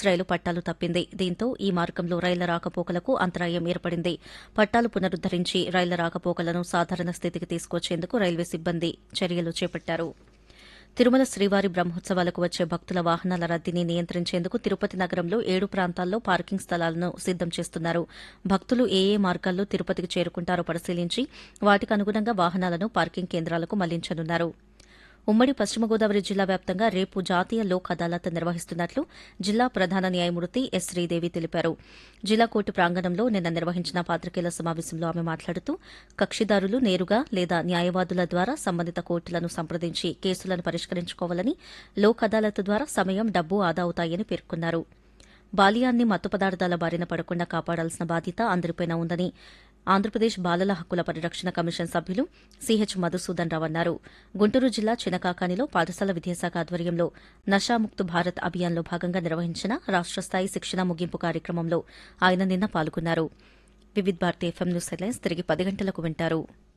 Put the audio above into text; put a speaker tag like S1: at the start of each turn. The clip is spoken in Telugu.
S1: రైలు పట్టాలు తప్పింది దీంతో ఈ మార్గంలో రైళ్ల రాకపోకలకు అంతరాయం ఏర్పడింది పట్టాలు పునరుద్దరించి రైళ్ల రాకపోకలను సాధారణ స్థితికి తీసుకొచ్చేందుకు రైల్వే సిబ్బంది చర్యలు చేపట్టారు తిరుమల శ్రీవారి బ్రహ్మోత్సవాలకు వచ్చే భక్తుల వాహనాల రద్దీని నియంత్రించేందుకు తిరుపతి నగరంలో ఏడు ప్రాంతాల్లో పార్కింగ్ స్థలాలను సిద్దం చేస్తున్నారు భక్తులు ఏ ఏ మార్గాల్లో తిరుపతికి చేరుకుంటారో పరిశీలించి వాటికి అనుగుణంగా వాహనాలను పార్కింగ్ కేంద్రాలకు మళ్లించనున్నారు ఉమ్మడి పశ్చిమ గోదావరి జిల్లా వ్యాప్తంగా రేపు జాతీయ లోక్ అదాలత్ నిర్వహిస్తున్నట్లు జిల్లా ప్రధాన న్యాయమూర్తి ఎస్ శ్రీదేవి తెలిపారు జిల్లా కోర్టు ప్రాంగణంలో నిన్న నిర్వహించిన పాత్రికేయుల సమావేశంలో ఆమె మాట్లాడుతూ కక్షిదారులు నేరుగా లేదా న్యాయవాదుల ద్వారా సంబంధిత కోర్టులను సంప్రదించి కేసులను పరిష్కరించుకోవాలని లోక్ అదాలత్ ద్వారా సమయం డబ్బు ఆదా అవుతాయని పేర్కొన్నారు బాలియాన్ని మత్తు పదార్థాల బారిన పడకుండా కాపాడాల్సిన బాధ్యత అందరిపైన ఉందని ఆంధ్రప్రదేశ్ బాలల హక్కుల పరిరక్షణ కమిషన్ సభ్యులు సిహెచ్ మధుసూదన్ రావు అన్నారు గుంటూరు జిల్లా చినకాకానిలో పాఠశాల విద్యాశాఖ ఆధ్వర్యంలో నషాముక్త్ భారత్ అభియాన్లో భాగంగా నిర్వహించిన రాష్ట స్థాయి శిక్షణ ముగింపు కార్యక్రమంలో ఆయన నిన్న పాల్గొన్నారు Vividh Bharati FM news headlines తిరిగి పది గంటలకు వింటారు